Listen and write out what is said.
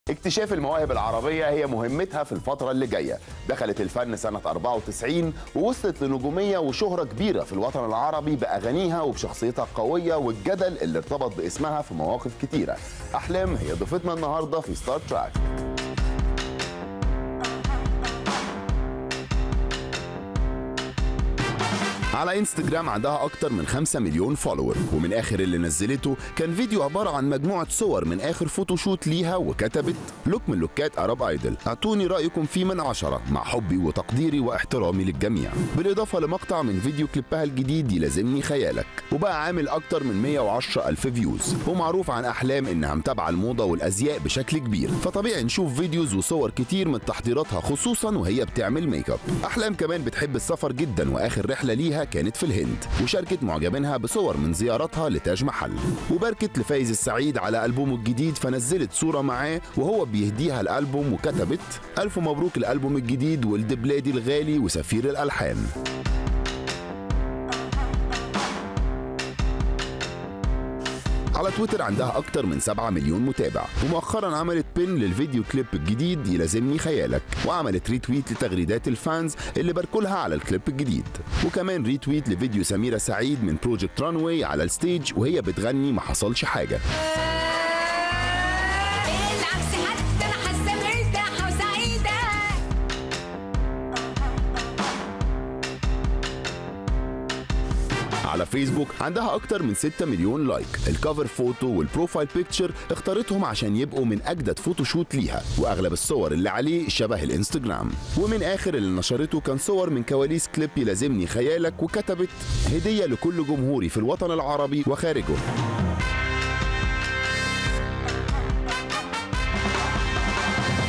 اكتشاف المواهب العربية هي مهمتها في الفترة اللي جاية دخلت الفن سنة 94 ووصلت لنجومية وشهرة كبيرة في الوطن العربي بأغانيها وبشخصيتها القوية والجدل اللي ارتبط باسمها في مواقف كتيرة أحلام هي ضيفتنا النهاردة في ستار تراك على انستجرام عندها اكتر من 5 مليون فولور ومن اخر اللي نزلته كان فيديو عباره عن مجموعه صور من اخر فوتوشوت ليها وكتبت لوك من لوكات ارب ايدل اعطوني رايكم فيه من عشرة مع حبي وتقديري واحترامي للجميع بالاضافه لمقطع من فيديو كليبها الجديد يلازمني خيالك وبقى عامل اكتر من 110 الف فيوز ومعروف عن احلام انها متابعه الموضه والازياء بشكل كبير فطبيعي نشوف فيديوز وصور كتير من تحضيراتها خصوصا وهي بتعمل ميك اب احلام كمان بتحب السفر جدا واخر رحله ليها كانت في الهند وشاركت معجبينها بصور من زيارتها لتاج محل وباركت لفايز السعيد على ألبومه الجديد فنزلت صورة معاه وهو بيهديها الألبوم وكتبت ألف مبروك الألبوم الجديد ولد بلادي الغالي وسفير الألحان على تويتر عندها أكتر من 7 مليون متابع ومؤخرا عملت بين للفيديو كليب الجديد يلازمني خيالك وعملت ريتويت لتغريدات الفانز اللي باركولها على الكليب الجديد وكمان ريتويت لفيديو سميرة سعيد من بروجكت رانوي على الستيج وهي بتغني ما حصلش حاجة بالعكس حتى انا حاسه مرتاحه وسعيده على فيسبوك عندها أكتر من 6 مليون لايك الكفر فوتو والبروفايل بيكتشر اختارتهم عشان يبقوا من أجدد فوتوشوت ليها وأغلب الصور اللي عليه شبه الانستجرام ومن آخر اللي نشرته كان صور من كواليس كليب يلازمني خيالك وكتبت هدية لكل جمهوري في الوطن العربي وخارجه